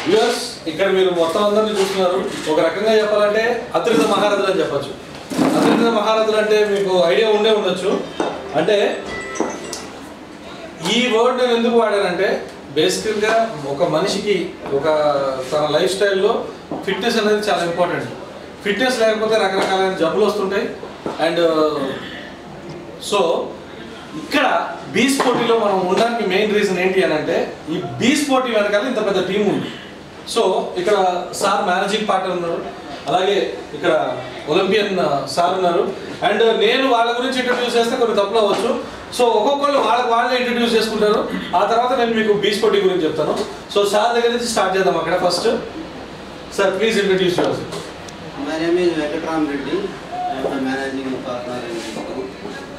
Viewers ఇక్కడ మీరు మొత్తం అందరినీ చూస్తున్నారు ఒక రకంగా చెప్పాలంటే అతిరిత మహారథులు అని చెప్పొచ్చు అతిరిత మహారథులు అంటే మీకు ఐడియా ఉండే ఉండొచ్చు అంటే ఈ వర్డ్ నేను ఎందుకు వాడానంటే బేసికల్గా ఒక మనిషికి ఒక తన లైఫ్ స్టైల్లో ఫిట్నెస్ అనేది చాలా ఇంపార్టెంట్ ఫిట్నెస్ లేకపోతే రకరకాలైన జబ్బులు వస్తుంటాయి అండ్ సో ఇక్కడ బీస్ పోటీలో మనం ఉండడానికి మెయిన్ రీజన్ ఏంటి అని అంటే ఈ బీస్ పోటీ వెనకాల ఇంత పెద్ద టీం ఉంది సో ఇక్కడ సార్ మేనేజింగ్ పార్ట్నర్ ఉన్నారు అలాగే ఇక్కడ ఒలింపియన్ సార్ ఉన్నారు అండ్ నేను వాళ్ళ గురించి ఇంట్రడ్యూస్ చేస్తే కొన్ని తప్పులు అవ్వచ్చు సో ఒక్కొక్కళ్ళు వాళ్ళకి వాళ్ళే ఇంట్రడ్యూస్ చేసుకుంటారు ఆ తర్వాత నేను మీకు బీస్ పోటీ గురించి చెప్తాను సో సార్ దగ్గర నుంచి స్టార్ట్ చేద్దాం అక్కడ first sir please introduce your My name is Venkatram Reddy. I am the managing partner in this group.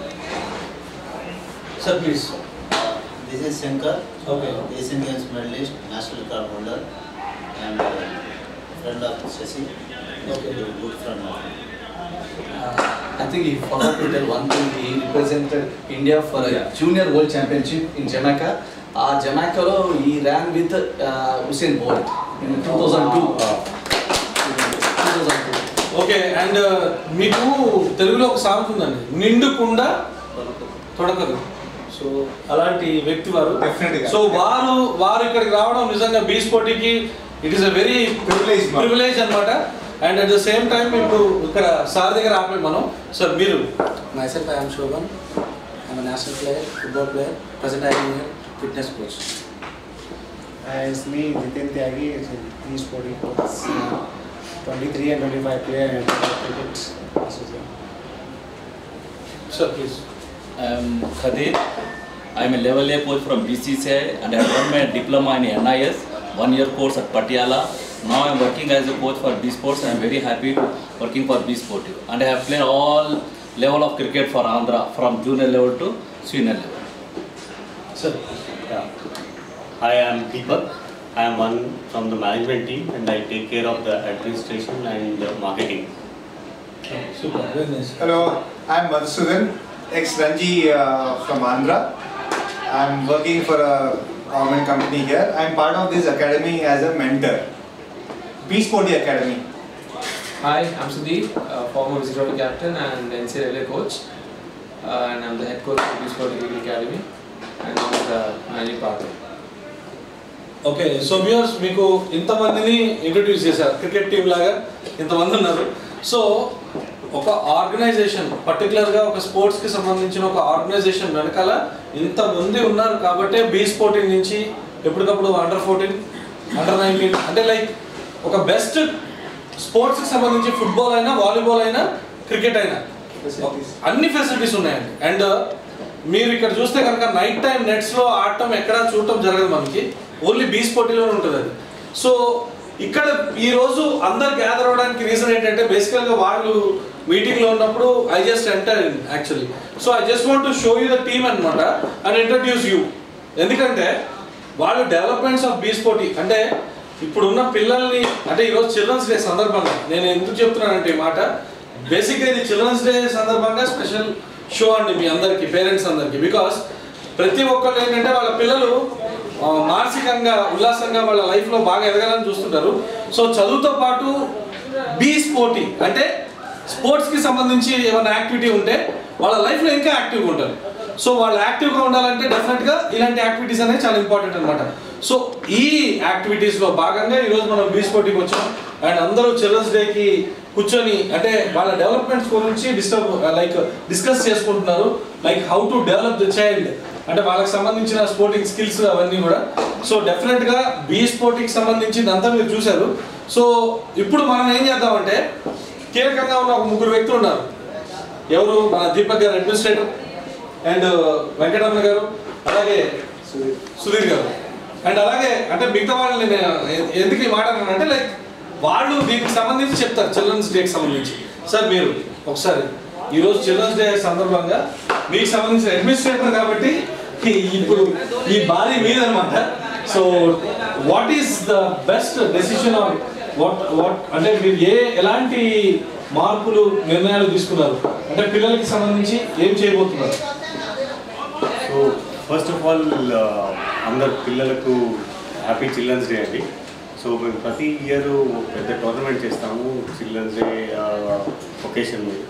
Sir please Uh, this is Shankar, Okay. Asian Games medalist, national card holder, and uh, friend of Shashi. Okay. Good friend of him. I think he forgot to tell one thing. He represented India for a junior world championship in Jamaica. ఆ జమాయికాలో ఈ ran with Usain Bolt in two thousand two two thousand two okay and మీకు తెలుగులో ఒక సామెత ఉందండి నిండుకుండా తొడకదు so అలాంటి వ్యక్తి వారు Definitely గా. సో వారు వారు ఇక్కడికి రావడం నిజంగా బీచ్ పోటీకి it is a very Privilege, ma'am. Privilege అనమాట and at the same time ఇప్పుడు ఇక్కడ సార్ దగ్గర ఆపే మనం సార్ మీరు Myself, I am Shobhan. I am a national player, football player. Present, I am here, fitness coach. Uh, it's me, Jitin Tyagi, it's a three sporting coach. Uh, 23 and 25 player and cricket association. Sir please I'm Khadir. I'm a level A coach from BCCI and I have done my diploma in NIS, one year course at Patiala. Now I'm working as a coach for B Sports and I'm very happy working for B Sportive. And I have played all level of cricket for Andhra from junior level to senior level. Sir Yeah. Hi, I am Deepak. I am one from the management team and I take care of the administration and uh, marketing. Super very nice Hello, I'm Madhusudan, ex-Ranji uh, from Andhra. I'm working for a government company here. I'm part of this academy as a mentor. B Sporty Academy. Hi, I'm Sudeep, uh, former Visitor captain and NCAA coach. Uh, and I'm the head coach of the Sport Degree Academy and I'm the managing partner. Okay so viewers మీకు ఇంతమందిని introduce చేశారు cricket team లాగా ఇంతమంది ఉన్నారు so ఒక organisation పర్టికులర్గా ఒక స్పోర్ట్స్కి సంబంధించిన ఒక ఆర్గనైజేషన్ వెనకాల ఇంతమంది ఉన్నారు కాబట్టే బీ స్పోర్టింగ్ నుంచి ఎప్పటికప్పుడు అండర్ ఫోర్టీన్ అండర్ నైన్టీన్ అంటే లైక్ ఒక బెస్ట్ స్పోర్ట్స్కి సంబంధించి ఫుట్బాల్ అయినా వాలీబాల్ అయినా క్రికెట్ అయినా Facilities. అన్ని ఫెసిలిటీస్ ఉన్నాయండి అండ్ మీరు ఇక్కడ చూస్తే కనుక నైట్ టైం నెట్స్లో ఆడటం ఎక్కడా చూడటం జరగదు మనకి ఓన్లీ బీచ్ పోటీలోనే ఉంటుంది అది సో ఇక్కడ ఈ రోజు అందరు గ్యాదర్ అవ్వడానికి రీజన్ ఏంటంటే బేసికల్గా వాళ్ళు మీటింగ్లో ఉన్నప్పుడు I just enter actually so I just want to show you the team అనమాట అండ్ ఇంట్రడ్యూస్ యూ ఎందుకంటే వాళ్ళు డెవలప్మెంట్స్ ఆఫ్ బీచ్ పోటీ అంటే ఇప్పుడున్న పిల్లల్ని అంటే ఈరోజు చిల్డ్రన్స్ డే సందర్భంగా నేను ఎందుకు చెప్తున్నానంటే ఈ మాట బేసిక్గా ఇది చిల్డ్రన్స్ డే సందర్భంగా స్పెషల్ షో అండి మీ అందరికి పేరెంట్స్ అందరికి బికాస్ ప్రతి ఒక్కళ్ళు ఏంటంటే వాళ్ళ పిల్లలు ఆ, మానసికంగా ఉల్లాసంగా వాళ్ళ లైఫ్లో బాగా ఎదగాలని చూస్తుంటారు సో చదువుతో పాటు బీ స్పోర్టీ అంటే స్పోర్ట్స్కి సంబంధించి ఏమైనా యాక్టివిటీ ఉంటే వాళ్ళ లైఫ్లో ఇంకా యాక్టివ్గా ఉంటారు సో వాళ్ళు యాక్టివ్గా ఉండాలంటే డెఫినెట్గా ఇలాంటి యాక్టివిటీస్ అనేవి చాలా ఇంపార్టెంట్ అనమాట సో ఈ యాక్టివిటీస్లో భాగంగా ఈరోజు మనం బీ స్పోర్టీకి వచ్చాం అండ్ అందరూ చిల్డ్రన్స్ డేకి కూర్చొని అంటే వాళ్ళ డెవలప్మెంట్స్ గురించి డిస్టర్బ్ లైక్ డిస్కస్ చేసుకుంటున్నారు like how to develop the child అంటే వాళ్ళకి సంబంధించిన స్పోర్టింగ్ స్కిల్స్ అవన్నీ కూడా సో డెఫినెట్గా బీ స్పోర్టింగ్కి సంబంధించింది అంతా మీరు చూశారు సో ఇప్పుడు మనం ఏం చేద్దామంటే కీలకంగా ఉన్న ఒక ముగ్గురు వ్యక్తులు ఉన్నారు ఎవరు మన దీపక్ గారు అడ్మినిస్ట్రేటర్ అండ్ వెంకటరమణ గారు అలాగే సుధీర్ గారు అండ్ అలాగే అంటే మిగతా వాళ్ళని నేను ఎ- ఎందుకు ఈ మాట అంటే లైక్ వాళ్ళు దీనికి సంబంధించి చెప్తారు చిల్డ్రన్స్ డేకి సంబంధించి సార్ మీరు ఒకసారి ఈరోజు చిల్డ్రన్స్ డే సందర్భంగా మీకు సంబంధించిన అడ్మినిస్ట్రేటర్ కాబట్టి ఈ- ఇప్పుడు ఈ బాధ మీదనమాట so what is the best decision or what what అంటే మీరు ఏ ఎలాంటి మార్పులు నిర్ణయాలు తీసుకున్నారు అంటే పిల్లలకి సంబంధించి ఏం చేయబోతున్నారు సో ఫస్ట్ ఆఫ్ ఆల్ అందరు పిల్లలకు హ్యాపీ చిల్డ్రన్స్ డే అండి సో మేము ప్రతి ఇయర్ పెద్ద టోర్నమెంట్ చేస్తాము చిల్డ్రన్స్ డే ఒకేషన్ మీద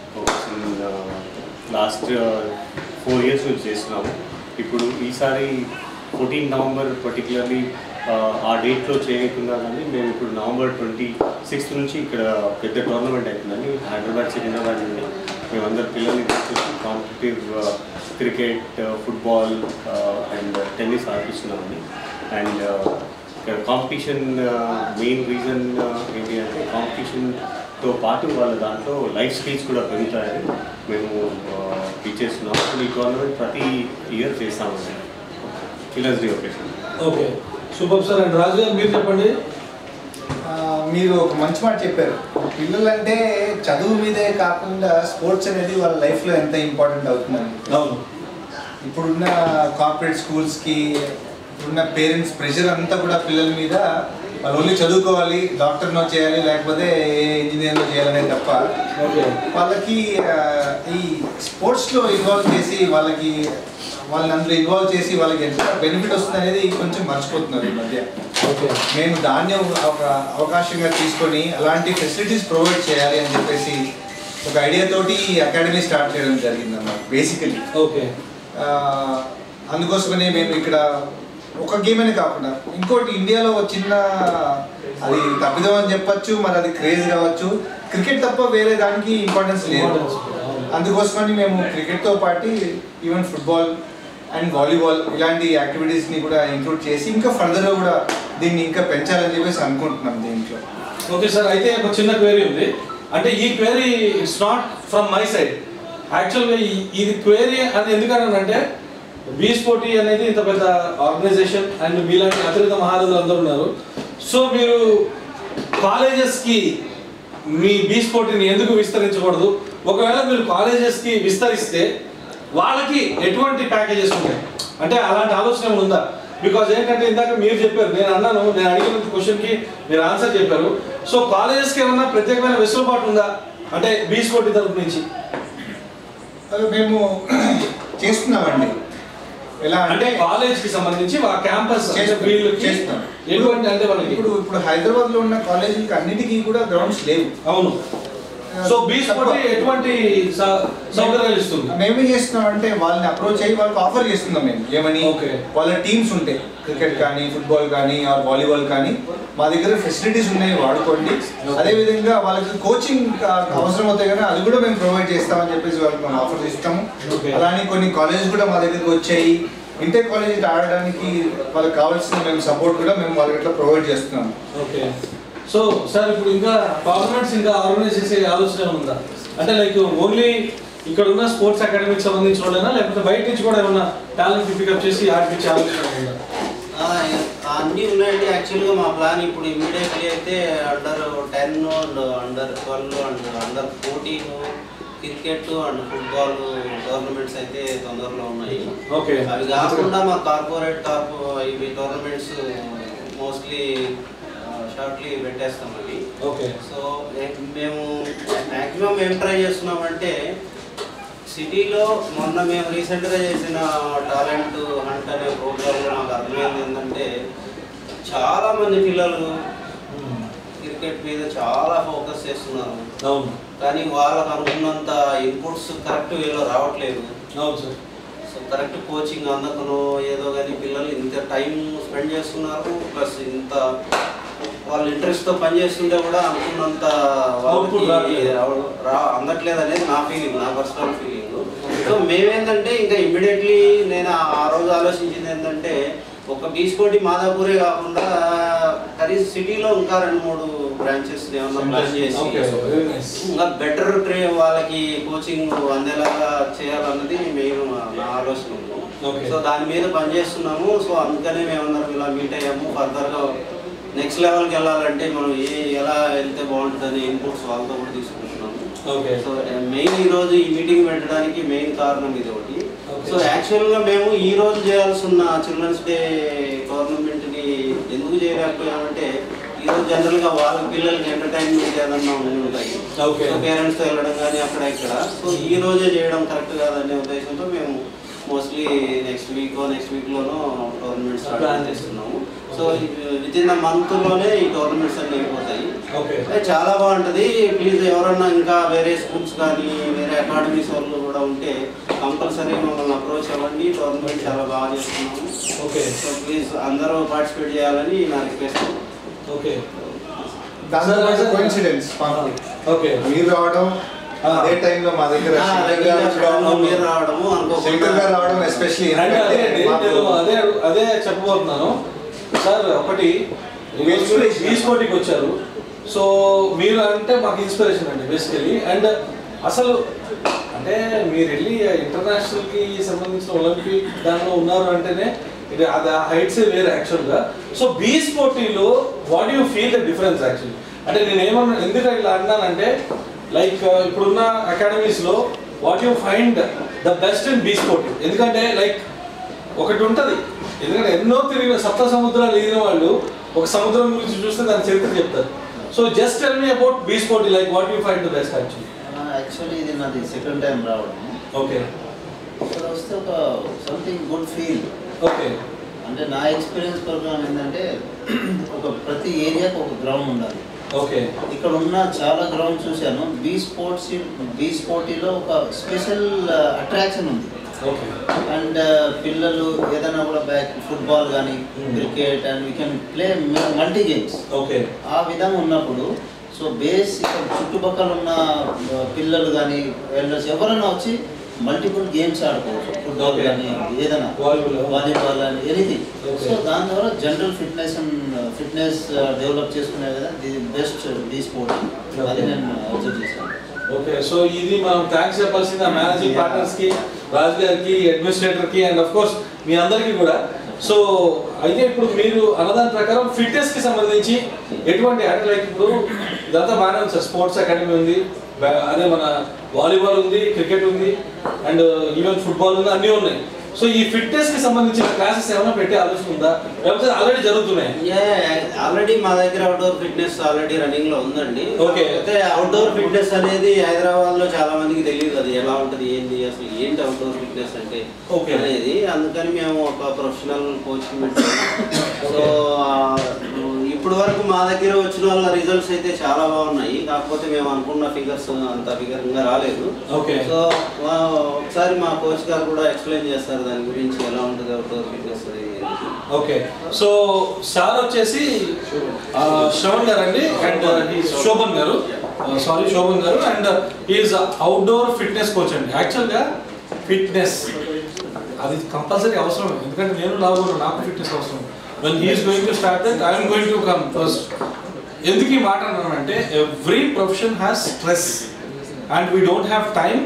లాస్ట్ ఫోర్ ఇయర్స్ నుంచి చేస్తున్నాము ఇప్పుడు ఈసారి ఫోర్టీన్ నవంబర్ పర్టికులర్లీ ఆ డేట్లో చేయకుండా కానీ మేము ఇప్పుడు నవంబర్ ట్వంటీ సిక్స్త్ నుంచి ఇక్కడ పెద్ద టోర్నమెంట్ అవుతుందని హైదరాబాద్ సికింద్రాబాద్ నుండి మేమందరు పిల్లల్ని తీసుకొచ్చి competitive cricket football and tennis ఆడిస్తున్నామండి అండ్ ఇక్కడ కాంపిటీషన్ మెయిన్ రీజన్ ఏంటి అంటే కాంపిటీషన్తో పాటు వాళ్ళ దాంట్లో లైఫ్ స్కిల్స్ కూడా పెరుగుతాయని మేము ఇచ్చేస్తున్నాం ఈ టోర్నమెంట్ ప్రతి ఇయర్ చేస్తామండి children's day occasion okay super sir and Raju గారు మీరు చెప్పండి ఆ, మీరు ఒక మంచి మాట చెప్పారు పిల్లలంటే చదువు మీదే కాకుండా స్పోర్ట్స్ అనేది వాళ్ళ లైఫ్లో ఎంత ఇంపార్టెంట్ అవుతుందని అవును ఇప్పుడున్న కార్పొరేట్ స్కూల్స్కి ఇప్పుడున్న పేరెంట్స్ ప్రెషర్ అంతా కూడా పిల్లల మీద వాళ్ళు ఓన్లీ చదువుకోవాలి డాక్టర్నో చేయాలి లేకపోతే ఇంజనీర్నో చేయాలనే తప్ప ఓకే వాళ్ళకి ఆ, ఈ స్పోర్ట్స్లో ఇన్వాల్వ్ చేసి వాళ్ళకి వాళ్ళని అందులో ఇన్వాల్వ్ చేసి వాళ్ళకి ఎంత బెనిఫిట్ వస్తుంది అనేది కొంచెం మర్చిపోతున్నారు ఈ మధ్య ఓకే మేము దాన్ని ఒక అవకాశంగా తీసుకొని అలాంటి ఫెసిలిటీస్ ప్రొవైడ్ చేయాలి అని చెప్పేసి ఒక ఐడియా తోటి ఈ అకాడమీ స్టార్ట్ చేయడం జరిగింది అన్నమాట బేసికలీ ఓకే అందుకోసమనే మేము ఇక్కడ ఒక గేమ్ అని కాకుండా ఇంకోటి ఇండియాలో ఒక చిన్న అది తప్పిదం అని చెప్పొచ్చు మరి అది క్రేజ్ కావచ్చు క్రికెట్ తప్ప వేరే దానికి ఇంపార్టెన్స్ లేదు అందుకోసమని మేము క్రికెట్తో పాటు ఈవెన్ ఫుట్బాల్ అండ్ వాలీబాల్ ఇలాంటి యాక్టివిటీస్ని కూడా ఇంక్లూడ్ చేసి ఇంకా ఫర్దర్గా కూడా దీన్ని ఇంకా పెంచాలని చెప్పేసి అనుకుంటున్నాం దీంట్లో ఓకే సార్ అయితే ఒక చిన్న క్వేరీ ఉంది అంటే ఈ query it's not from my side యాక్చువల్గా ఇది క్వేరీ అని ఎందుకనంటే బీ స్పోర్టీ అనేది ఇంత పెద్ద ఆర్గనైజేషన్ అండ్ మీలాంటి అతిరిక్త మహారాజులు అందరూ ఉన్నారు సో మీరు కాలేజెస్కి మీ బీ స్పోర్టీని ఎందుకు విస్తరించకూడదు ఒకవేళ మీరు కాలేజెస్కి విస్తరిస్తే వాళ్ళకి ఎటువంటి ప్యాకేజెస్ ఉంటాయి అంటే అలాంటి ఆలోచన ఏమైనా ఉందా బికాజ్ ఏంటంటే ఇందాక మీరు చెప్పారు నేను అన్నాను నేను అడిగిన క్వశ్చన్కి మీరు ఆన్సర్ చెప్పారు సో కాలేజెస్కి ఏమన్నా ప్రత్యేకమైన వెసులుబాటు ఉందా అంటే బీ స్పోర్టీ తరపు నుంచి అది మేము చేస్తున్నామండి ఎలా అంటే కాలేజ్ కి సంబంధించి ఆ క్యాంపస్ అంటే చేస్తాం, వీళ్ళకి చేస్తాం. ఎటువంటి అంటే వాళ్ళకి ఇప్పుడు ఇప్పుడు హైదరాబాద్ లో ఉన్న కాలేజీలకి అన్నిటికీ కూడా గ్రౌండ్స్ లేవు అవును సో బీ స్పోర్టీ ఎటువంటి స- సౌకర్యాలు ఇస్తుంది మేమేం చేస్తున్నాం అంటే వాళ్ళని అప్రోచ్ అయ్యి వాళ్ళకి ఆఫర్ చేస్తున్నాం మేము ఏమని Okay. వాళ్ళ టీమ్స్ ఉంటాయి క్రికెట్ కానీ ఫుట్బాల్ కానీ ఆర్ వాలీబాల్ కానీ మా దగ్గర ఫెసిలిటీస్ ఉన్నాయి వాడుకోండి అదే విధంగా వాళ్ళకి కోచింగ్ అవసరం అవుతాయి కానీ అది కూడా మేము ప్రొవైడ్ చేస్తామని చెప్పేసి వాళ్ళకి మేము ఆఫర్ ఇస్తాము Okay. అలానే కొన్ని కాలేజెస్ కూడా మా దగ్గరికి వచ్చాయి ఇంటర్ కాలేజ్ ఆడడానికి వాళ్ళకి కావాల్సిన మేము సపోర్ట్ కూడా మేము వాళ్ళకి ఇట్లా ప్రొవైడ్ చేస్తున్నాము ఓకే సో సార్ ఇప్పుడు ఇంకా గవర్నమెంట్స్ ఇంకా ఆర్గనైజ్ చేసే ఆలోచన ఏమైనా ఉందా అంటే లైక్ ఓన్లీ ఇక్కడ ఉన్న స్పోర్ట్స్ అకాడమీకి సంబంధించిన వాళ్ళైనా లేకపోతే బయట నుంచి కూడా ఏమన్నా టాలెంట్ పికప్ చేసి ఆడిపించే ఆలోచన ఉందా ఆ, అన్నీ ఉన్నాయండి యాక్చువల్గా మా ప్లాన్ ఇప్పుడు ఇమ్మీడియట్లీ అయితే under ten and under twelve and under fourteen cricket and football tournaments అయితే తొందరలో ఉన్నాయి ఓకే అవి కాకుండా మా కార్పొరేట్ టాప్ ఇవి టోర్నమెంట్స్ మోస్ట్లీ షార్ట్లీ పెట్టేస్తాం అవి ఓకే సో మే- మేము మ్యాక్సిమం ఏం ట్రై చేస్తున్నామంటే సిటీలో మొన్న మేము రీసెంట్గా చేసిన టాలెంట్ హంట్ అనే ప్రోగ్రాంలో నాకు అర్థమైంది ఏంటంటే చాలా మంది పిల్లలు క్రికెట్ మీద చాలా ఫోకస్ చేస్తున్నారు అవును కానీ వాళ్ళకు అనుకున్నంత ఇన్పుట్స్ కరెక్ట్ వేలో రావట్లేదు అవును సార్ సో కరెక్ట్ కోచింగ్ అందకనో ఏదో కానీ పిల్లలు ఇంత టైం స్పెండ్ చేస్తున్నారు ప్లస్ ఇంత వాళ్ళు ఇంట్రెస్ట్తో పని చేస్తుంటే కూడా అనుకున్నంత Output వాళ్ళకి రావట్లేదు. రావ- రా అందట్లేదు అనేది నా ఫీలింగ్ నా పర్సనల్ ఫీలింగ్ సో మేమేంటంటే ఇంకా ఇమ్మీడియట్లీ నేను ఆ- ఆ రోజు ఆలోచించింది ఏంటంటే ఒక బీస్కోటి మాదాపూరే కాకుండా కనీసం సిటీలో ఇంకా రెండు మూడు బ్రాంచెస్ ఏమన్నా ప్లాన్ చేసి ఓకే వెరీ నైస్ ఇంకా బెటర్ ట్రే వాళ్ళకి కోచింగ్ అందేలాగా చేయాలన్నది మెయిన్ నా ఆలోచన ఉంది. Okay. సో దాని మీద పనిచేస్తున్నాము సో అందుకనే మేమందరం ఇలా మీట్ అయ్యాము ఫర్దర్గా నెక్స్ట్ లెవెల్కి వెళ్ళాలంటే మనం ఏ ఎలా వెళ్తే బాగుంటుందని ఇన్పుట్స్ వాళ్ళతో కూడా తీసుకుంటున్నాము ఓకే సో మెయిన్ ఈ రోజు ఈ మీటింగ్ పెట్టడానికి మెయిన్ కారణం ఇది ఒకటి Okay. సో యాక్చువల్గా మేము ఈ రోజు చేయాల్సిన చిల్డ్రన్స్ డే టోర్నమెంట్ని ఎందుకు చేయలేకపోయామంటే ఈ రోజు జనరల్గా వాళ్ళ పిల్లలకి ఎంటర్టైన్మెంట్ ఏదన్నా ఉండి ఉంటాయి Okay. సో పేరెంట్స్తో వెళ్ళడం కానీ అక్కడ ఇక్కడ సో ఈ రోజే చేయడం కరెక్ట్ కాదనే ఉద్దేశంతో మేము మోస్ట్లీ నెక్స్ట్ వీక్ నెక్స్ట్ వీక్లోనో టోర్నమెంట్ Plan స్టార్ట్ చేస్తున్నాము so so with in the మంత్లోనే ఈ టోర్నమెంట్స్ అన్ని అయిపోతాయి ఓకే అది చాలా బాగుంటుంది ప్లీజ్ ఎవరన్నా ఇంకా వేరే స్కూల్స్ కానీ వేరే అకాడమీస్ వాళ్ళు కూడా ఉంటే కంపల్సరీ మమ్మల్ని అప్రోచ్ అవ్వండి టోర్నమెంట్ చాలా బాగా చేస్తున్నాము ఓకే సో ప్లీజ్ అందరూ పార్టిసిపేట్ చేయాలని నా రిక్వెస్ట్ ఓకే దాంతో Sir, పాటు sir. కోఇన్సిడెన్స్ ఓకే మీరు రావడం అదే టైంలో మా దగ్గర శంకర్ గారు కూడా- మీరు రావడము శంకర్ గారు రావడం ఎస్పెషల్లీ అంటే అదే అండి, నేను అదే అదే చెప్పబోతున్నాను సార్ ఒకటి ఈ స్పోర్ట్కి వచ్చారు సో మీరు అంటే మాకు ఇన్స్పిరేషన్ అండి బేసికలీ అండ్ అసలు అంటే మీరు వెళ్ళి ఇంటర్నేషనల్కి సంబంధించిన ఒలింపిక్ దానిలో ఉన్నారు అంటేనే ఇది అది ఆ హైట్స్ వేరు యాక్చువల్గా సో బీ స్పోర్టీలో what you feel the difference actually అంటే నేను ఏమన్నా ఎందుకు ఇట్లా అన్నానంటే లైక్ ఇప్పుడున్న అకాడమీస్లో what you find the best in B sport ఎందుకంటే లైక్ ఒకటి ఉంటుంది ఎందుకంటే ఎన్నో తిరిగిన సప్త సముద్రాలు ఎదిగిన వాళ్ళు ఒక సముద్రం గురించి చూస్తే దాని చరిత్ర చెప్తారు so just tell me about B sport like what you find the best actually actually ఇది నాది సెకండ్ టైం రావడం ఓకే ఇక్కడ వస్తే ఒక సంథింగ్ గుడ్ ఫీల్ ఓకే అంటే నా ఎక్స్పీరియన్స్ ప్రకారం ఏంటంటే ఒక ప్రతి ఏరియాకి ఒక గ్రౌండ్ ఉండాలి ఓకే ఇక్కడ ఉన్న చాలా గ్రౌండ్ చూశాను బీ స్పోర్ట్స్ బీ స్పోర్టీలో ఒక స్పెషల్ అట్రాక్షన్ ఉంది ఓకే అండ్ పిల్లలు ఏదైనా కూడా బ్యాక్ ఫుట్బాల్ కానీ cricket and we can play multi games okay ఆ విధంగా ఉన్నప్పుడు సో బేస్ ఇక్కడ చుట్టుపక్కల ఉన్న ఆ, పిల్లలు కానీ ఎల్డర్స్ ఎవరైనా వచ్చి మల్టిపుల్ గేమ్స్ ఆడుకోవచ్చు ఫుట్బాల్ Okay. కానీ ఏదైనా Volleyball. వాలీబాల్ అని ఎనీథింగ్ Okay. సో దాని ద్వారా general fitness and fitness develop చేసుకునే కదా ది బెస్ట్ ది స్పోర్ట్ అది నేను అబ్జర్వ్ చేశాను ఓకే సో ఇది మనం థ్యాంక్స్ చెప్పాల్సింది ఆ మేనేజింగ్ పార్ట్నర్స్ కి రాజు గారికి అడ్మినిస్ట్రేటర్ కి అండ్ అఫ్ కోర్స్ మీ అందరికీ కూడా సో అయితే ఇప్పుడు మీరు అన్నదాని ప్రకారం ఫిట్నెస్ కి సంబంధించి ఎటువంటి అంటే లైక్ ఇప్పుడు ఇదంతా బాగానే ఉంది సార్ స్పోర్ట్స్ అకాడమీ ఉంది బా- అదే మన వాలీబాల్ ఉంది క్రికెట్ ఉంది అండ్ ఈవెన్ ఫుట్బాల్ ఉంది అన్నీ ఉన్నాయి సో ఈ ఫిట్నెస్ కి సంబంధించిన క్లాసెస్ ఏమైనా పెట్టే ఆలోచన ఉందా లేకపోతే ఆల్రెడీ జరుగుతున్నాయి ఆల్రెడీ మా దగ్గర అవుట్డోర్ ఫిట్నెస్ ఆల్రెడీ రన్నింగ్ లో ఉందండి Okay. అయితే అవుట్డోర్ ఫిట్నెస్ అనేది హైదరాబాద్ లో చాలా మందికి తెలియదు అది ఎలా ఉంటది ఏంది అసలు ఏంటి అవుట్డోర్ ఫిట్నెస్ అంటే Okay. అనేది అందుకని మేము ఒక ప్రొఫెషనల్ కోచింగ్ పెట్టాము సో ఆ, ఇప్పుడు వరకు మా దగ్గర వచ్చిన వాళ్ళ రిజల్ట్స్ అయితే చాలా బాగున్నాయి కాకపోతే మేము అనుకున్న ఫిగర్స్ అంత ఫిగర్గా రాలేదు ఓకే సో ఆ, ఒకసారి మా కోచ్ గారు కూడా ఎక్స్ప్లెయిన్ చేస్తారు దాని గురించి ఎలా ఉంటుంది అవుట్డోర్ ఫిట్నెస్ అనేది ఓకే సో సార్ వచ్చేసి ఆ, శ్రవణ్ గారు అండి అండ్ శోభన్ గారు సారీ శోభన్ గారు and is outdoor fitness coach అండి యాక్చువల్గా ఫిట్నెస్ అది కంపల్సరీ అవసరం ఎందుకంటే నేను లావు నాకు ఫిట్నెస్ అవసరం when he's going to start that I'm going to come first ఎందుకు ఈ మాట అన్నానంటే every profession has stress and we don't have time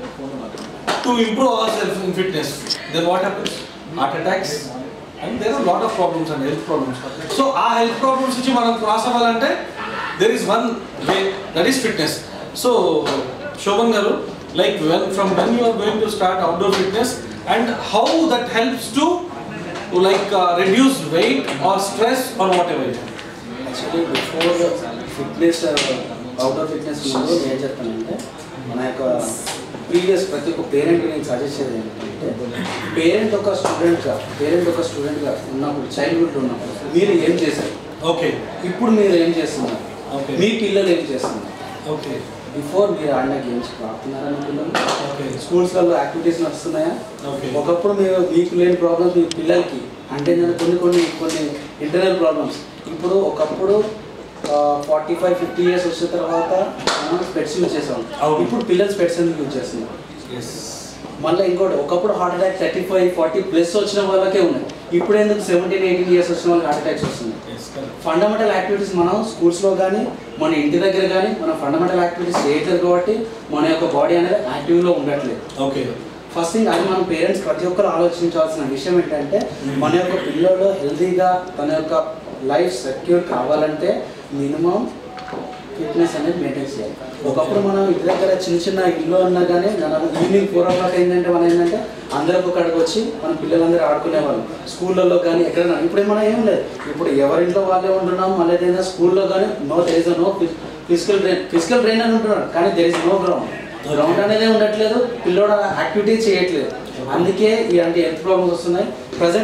to improve ourselves in fitness, then what happens? Heart attacks, and there are a lot of problems and health problems. So ఆ health problems నుంచి మనం cross అవ్వాలంటే there is one way that is fitness. So Shobhan గారు like when from when you are going to start outdoor fitness and how that helps to like uh, reduce weight or stress or whatever. Actually before fitness outdoor fitness ముందు ఏం చెప్తానంటే మన యొక్క previous ప్రతి ఒక్క parent నేను suggest చేసేది ఏంటంటే పేరెంట్ ఒక స్టూడెంట్గా పేరెంట్ ఒక స్టూడెంట్గా ఉన్నప్పుడు చైల్డ్హుడ్ ఉన్నప్పుడు మీరు ఏం చేశారు ఓకే ఇప్పుడు మీరు ఏం చేస్తున్నారు Okay. మీ పిల్లలు ఏం చేస్తున్నారు ఓకే బిఫోర్ మీరు ఆడిన గేమ్స్ ఆడుతున్నారా మీ పిల్లలు ఓకే స్కూల్స్లలో యాక్టివిటీస్ నడుస్తున్నాయా ఓకే ఒకప్పుడు మీరు మీకు లేని ప్రాబ్లమ్స్ మీ పిల్లలకి అంటే నేను కొన్ని కొన్ని కొన్ని ఇంటర్నల్ ప్రాబ్లమ్స్ ఇప్పుడు ఒకప్పుడు ఫార్టీ ఫైవ్ ఫిఫ్టీ ఇయర్స్ వచ్చిన తర్వాత మనం స్పెట్స్ యూజ్ చేసాం అవును. ఇప్పుడు పిల్లలు స్పెట్స్ ఎందుకు యూజ్ చేస్తున్నారు ఎస్ మళ్ళీ ఇంకోటి ఒకప్పుడు heart attack thirty five forty plus వచ్చిన వాళ్ళకే ఉన్నాయి ఇప్పుడు ఎందుకు సెవెంటీన్ ఎయిటీన్ ఇయర్స్ వచ్చిన వాళ్ళకి హార్ట్ అటాక్స్ వస్తున్నాయి ఎస్ కరెక్ట్ ఫండమెంటల్ యాక్టివిటీస్ మనం స్కూల్స్లో కానీ మన ఇంటి దగ్గర కానీ మన ఫండమెంటల్ యాక్టివిటీస్ చేయట్లేదు కాబట్టి మన యొక్క బాడీ అనేది యాక్టివ్లో ఉండట్లేదు ఓకే ఫస్ట్ థింగ్ అది మన పేరెంట్స్ ప్రతి ఒక్కరు ఆలోచించాల్సిన విషయం ఏంటంటే మన యొక్క పిల్లలు హెల్తీగా తన యొక్క లైఫ్ సెక్యూర్ కావాలంటే మినిమం ఫిట్నెస్ అనేది మెయింటైన్ చేయాలి ఒకప్పుడు మనం ఇంటి దగ్గర చిన్న చిన్న ఇల్లు ఉన్నా కానీ మనం ఈవినింగ్ ఫోర్ ఓ క్లాక్ ఏంటంటే మనం ఏంటంటే అందరూ ఒకడికి వచ్చి మన పిల్లలందరూ ఆడుకునేవాళ్ళం స్కూళ్ళల్లో కానీ ఎక్కడైనా ఇప్పుడు మనం ఏం లేదు ఇప్పుడు ఎవరింట్లో వాళ్ళే ఉంటున్నాం మళ్ళీ ఏదైనా స్కూల్లో కానీ no there no physical train physical train అని ఉంటున్నారు కానీ there is no ground ground అనేది ఉండట్లేదు పిల్లోడు యాక్టివిటీ చేయట్లేదు అందుకే ఇలాంటి హెల్త్ ప్రాబ్లమ్స్ వస్తున్నాయి ప్రజెంట్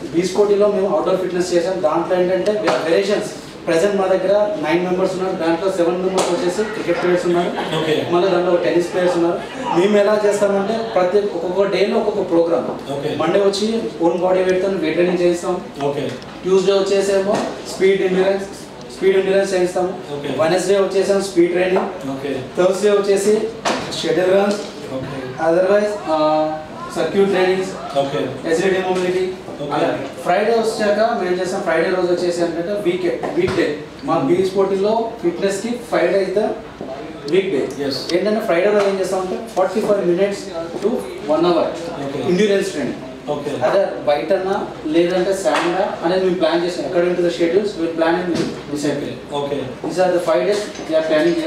బీ స్పోర్టీలో మేము అవుట్డోర్ ఫిట్నెస్ చేసాం దాంట్లో ఏంటంటే వేరియేషన్స్ ప్రెసెంట్ మా దగ్గర నైన్ మెంబర్స్ ఉన్నారు దాంట్లో సెవెన్ మెంబర్స్ వచ్చేసి క్రికెట్ ప్లేయర్స్ ఉన్నారు Okay. మళ్ళీ దాంట్లో టెన్నిస్ ప్లేయర్స్ ఉన్నారు మేము ఎలా చేస్తామంటే ప్రతి ఒక్కొక్క డేలో ఒక్కొక్క ప్రోగ్రామ్ Okay. మండే వచ్చి ఓన్ బాడీ వెయిట్తో వెయిట్ ట్రైనింగ్ చేస్తాం ఓకే ట్యూస్డే వచ్చేసేమో స్పీడ్ ఎండ్యూరెన్స్ స్పీడ్ ఎండ్యూరెన్స్ చేయిస్తాము Okay. వెనస్డే వచ్చేసాం స్పీడ్ ట్రైనింగ్ ఓకే థర్స్డే వచ్చేసి shuttle runs okay otherwise circuit trainings okay agility mobility Okay. Friday వచ్చాక మేము చేస్తాం ఫ్రైడే రోజు వచ్చేసి ఏంటంటే వీక్ వీక్ డే మా బీ స్పోర్టీలో ఫిట్నెస్ కి Friday is the week day Yes. ఏంటంటే ఫ్రైడే రోజు ఏం చేస్తామంటే forty five minutes to one hour Okay. Endurance training okay అదే బయటనా లేదంటే శాండా అనేది మేము ప్లాన్ చేసాం according to the schedules will plan and decide okay these are the five days we are planning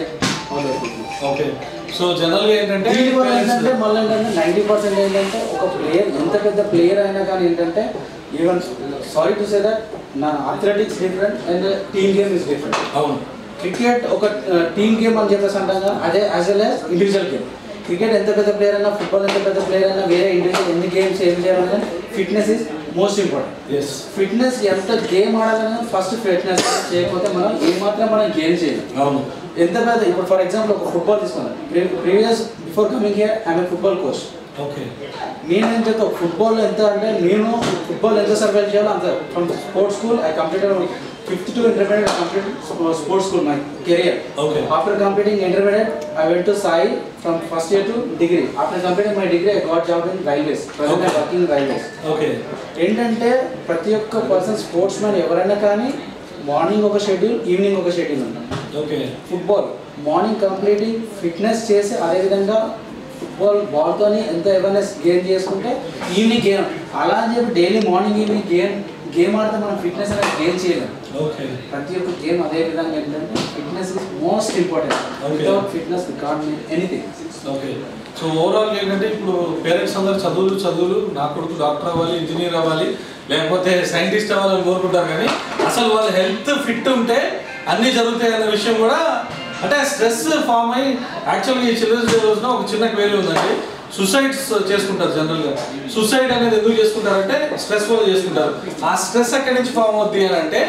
okay so జనరల్గా ఏంటంటే దీనివల్ల parents- ఏంటంటే మళ్ళీ ఏంటంటే నైంటీ పర్సెంట్ ఏంటంటే ఒక ప్లేయర్ ఎంత పెద్ద ప్లేయర్ అయినా కానీ ఏంటంటే even sorry to say that నా athletics different and team game is different అవును క్రికెట్ ఒక టీమ్ గేమ్ అని చెప్పేసి అంటాం కదా అదే as well as individual game cricket ఎంత పెద్ద ప్లేయర్ అయినా ఫుట్బాల్ ఎంత పెద్ద ప్లేయర్ అయినా వేరే ఇండివిజువల్ ఎన్ని గేమ్స్ ఏం చేయాలన్నా fitness is most important yes fitness ఎంత గేమ్ ఆడాలన్నా ఫస్ట్ ఫిట్నెస్ చేయకపోతే మనం ఏమాత్రం మనం గేమ్ చేయలేం అవును ఎంత పెద్ద ఇప్పుడు ఫర్ ఎగ్జాంపుల్ ఒక ఫుట్బాల్ తీసుకున్నాను previous before coming here I'm football coach okay నేనేం చేస్తా ఫుట్బాల్ ఎంత అంటే నేను ఫుట్బాల్ ఎంత సర్వైవ్ చేయాలో అంత from sports school I completed fifth to intermediate complete sports school my career Okay. After completing intermediate I went to SAI from first year to degree after completing my degree I got job in railways present I working in railways okay ఏంటంటే ప్రతి ఒక్క person sports man ఎవరైనా కానీ morning ఒక schedule evening ఒక schedule ఉంటుంది okay football morning completing fitness చేసి అదేవిధంగా ఫుట్బాల్ బాల్తోని ఎంత అవేర్నెస్ గేమ్ చేసుకుంటే ఈవినింగ్ గేమ్ అలా అని చెప్పి daily morning evening game game ఆడితే మనం ఫిట్నెస్ అనేది గేమ్ చేయలేం ఓకే ప్రతి ఒక్క గేమ్ అదే విధంగా ఏంటంటే fitness is most important Okay. Without fitness we can't make anything okay so overall ఏంటంటే ఇప్పుడు పేరెంట్స్ అందరు చదువులు చదువులు నా కొడుకు డాక్టర్ అవ్వాలి ఇంజనీర్ అవ్వాలి లేకపోతే సైంటిస్ట్ అవ్వాలని కోరుకుంటారు కానీ అసలు వాళ్ళ హెల్త్ ఫిట్ ఉంటే అన్నీ జరుగుతాయి అనే విషయం కూడా అంటే స్ట్రెస్ ఫామ్ అయ్యి యాక్చువల్గా ఈ చిల్డ్రన్స్ డే రోజున ఒక చిన్న క్వేరీ ఉందండి సూసైడ్స్ చేసుకుంటారు జనరల్గా సూసైడ్ అనేది ఎందుకు చేసుకుంటారంటే స్ట్రెస్ వల్ల చేసుకుంటారు ఆ స్ట్రెస్ ఎక్కడి నుంచి ఫామ్ అవుద్ది అని అంటే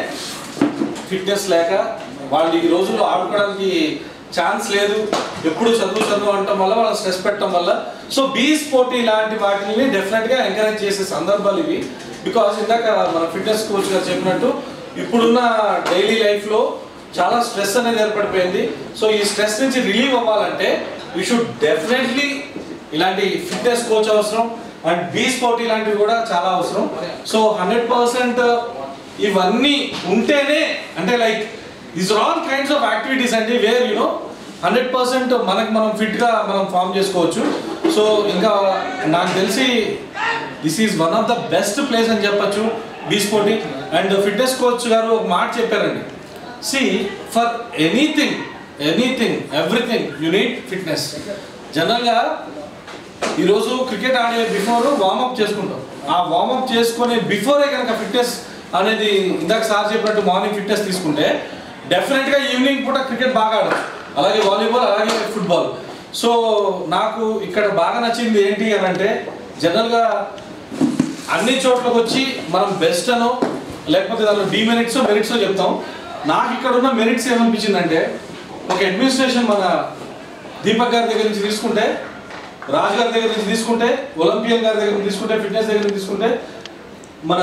ఫిట్నెస్ లేక వాళ్ళు ఈ రోజుల్లో ఆడుకోవడానికి ఛాన్స్ లేదు ఎప్పుడు చదువు చదువు అనటం వల్ల వాళ్ళ స్ట్రెస్ పెట్టడం వల్ల సో బీ స్పోర్ట్ ఇలాంటి వాటిని డెఫినెట్గా ఎంకరేజ్ చేసే సందర్భాలు ఇవి బికాస్ ఇందాక మన ఫిట్నెస్ కోచ్ గారు చెప్పినట్టు ఇప్పుడున్న డైలీ లైఫ్లో చాలా స్ట్రెస్ అనేది ఏర్పడిపోయింది సో ఈ స్ట్రెస్ నుంచి రిలీవ్ అవ్వాలంటే వీ షుడ్ డెఫినెట్లీ ఇలాంటి ఫిట్నెస్ కోచ్ అవసరం అండ్ బీ స్పోర్ట్ ఇలాంటివి కూడా చాలా అవసరం సో హండ్రెడ్ పర్సెంట్ ఇవన్నీ ఉంటేనే అంటే like these are all kinds of activities అండి వేర్ యూనో హండ్రెడ్ పర్సెంట్ మనకి మనం ఫిట్గా మనం ఫామ్ చేసుకోవచ్చు సో ఇంకా నాకు తెలిసి this is one of the best place అని చెప్పొచ్చు B sporty and fitness coach గారు ఒక మాట చెప్పారండి see for anything anything everything you need fitness జనరల్గా ఈరోజు క్రికెట్ ఆడే బిఫోర్ వార్మప్ చేసుకుంటాం ఆ వార్మప్ చేసుకునే బిఫోరే కనుక ఫిట్నెస్ అనేది ఇందాక సార్ చెప్పినట్టు మార్నింగ్ ఫిట్నెస్ తీసుకుంటే డెఫినెట్గా ఈవినింగ్ పూట క్రికెట్ బాగా ఆడచ్చు అలాగే వాలీబాల్ అలాగే ఫుట్బాల్ సో నాకు ఇక్కడ బాగా నచ్చింది ఏంటి అని అంటే జనరల్గా అన్ని చోట్లకు వచ్చి మనం బెస్ట్ అనో లేకపోతే దానిలో డిమెరిట్స్ మెరిట్స్ చెప్తాం నాకు ఇక్కడ ఉన్న మెరిట్స్ ఏమనిపించిందంటే ఒక అడ్మినిస్ట్రేషన్ మన దీపక్ గారి దగ్గర నుంచి తీసుకుంటే రాజు గారి దగ్గర నుంచి తీసుకుంటే ఒలింపియన్ గారి దగ్గర నుంచి తీసుకుంటే ఫిట్నెస్ దగ్గర నుంచి తీసుకుంటే మన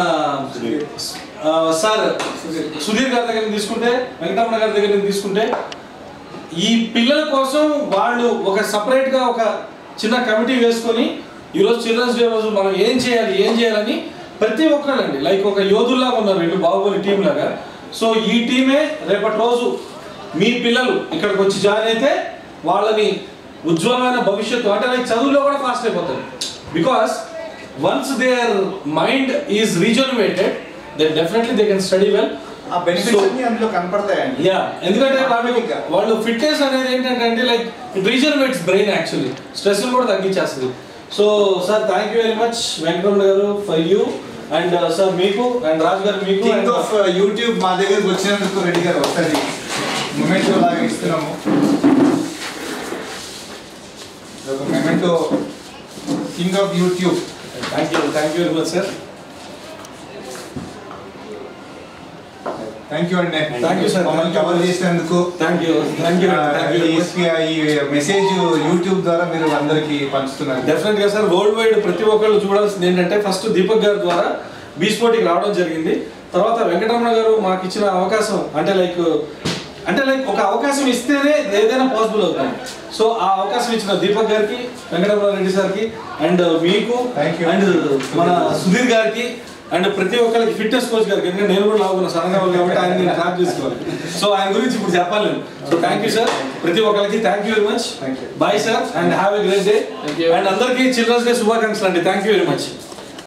ఆ, సార్ సుధీర్ గారి దగ్గర నుంచి తీసుకుంటే వెంకటరమణ గారి దగ్గర నుంచి తీసుకుంటే ఈ పిల్లల కోసం వాళ్ళు ఒక separate గా ఒక చిన్న కమిటీ వేసుకొని ఈరోజు చిల్డ్రన్స్ డే రోజు మనం ఏం చేయాలి ఏం చేయాలని ప్రతి ఒక్కరండి లైక్ ఒక యోధుల్లాగా ఉన్నారు వీళ్ళు బాహుబలి టీం లాగా సో ఈ టీమే రేపటి రోజు మీ పిల్లలు ఇక్కడికి వచ్చి జాయిన్ అయితే వాళ్ళని ఉజ్వలమైన భవిష్యత్తు అంటే లైక్ చదువులో కూడా ఫాస్ట్ అయిపోతారు because once their mind is regenerated they definitely they can study well ఆ బెనిఫిట్స్ అన్ని అందులో కనపడతాయండి యా ఎందుకంటే వాళ్ళు వాళ్ళు ఫిట్నెస్ అనేది ఏంటంటే అంటే like it regenerates brain actually stress కూడా తగ్గించేస్తుంది so sir thank you very much Venkataramana garu for you and sir మీకు అండ్ రాజు గారు మీకు కింగ్ and- ఆఫ్ యూట్యూబ్ మా దగ్గరకు వచ్చినందుకు రెడ్డి గారు వస్తుంది మొమెంటో లాగా ఇస్తున్నాము ఒక memento king of YouTube thank you thank you very much sir thank you అండి Thank you, sir. మమ్మల్ని కవర్ చేసినందుకు థ్యాంక్ యూ థ్యాంక్ యూ ఆ, థ్యాంక్ యూ ఈ ఈ మెసేజ్ యూట్యూబ్ ద్వారా మీరు అందరికి పంచుతున్నారు డెఫినెట్ గా సార్ వరల్డ్ వైడ్ ప్రతి ఒక్కళ్ళు చూడాల్సింది ఏంటంటే ఫస్ట్ దీపక్ గారి ద్వారా బీచ్ పోటీకి రావడం జరిగింది తర్వాత వెంకటరమణ గారు మాకు ఇచ్చిన అవకాశం అంటే లైక్ అంటే లైక్ ఒక అవకాశం ఇస్తేనే ఏదైనా పాసిబుల్ అవుతుంది సో ఆ అవకాశం ఇచ్చిన దీపక్ గారికి వెంకటరమణ రెడ్డి సార్కి అండ్ మీకు Thank you. అండ్ మన సుధీర్ గారికి అండ్ ప్రతి ఒక్కరికి ఫిట్నెస్ కోచ్ గారికి ఎందుకంటే నేను కూడా లాగున్నా సడన్గా ఉంది కాబట్టి ఆయన నేను ట్రాప్ చేసుకోవాలి సో ఆయన గురించి ఇప్పుడు చెప్పాలి నేను సో థ్యాంక్ యూ సార్ ప్రతి ఒక్కరికి thank you very much Thank you. Bye sir and have a great day Thank you. And అందరికీ చిల్డ్రన్స్ డే శుభాకాంక్షలు అండి థ్యాంక్ యూ వెరీ మచ్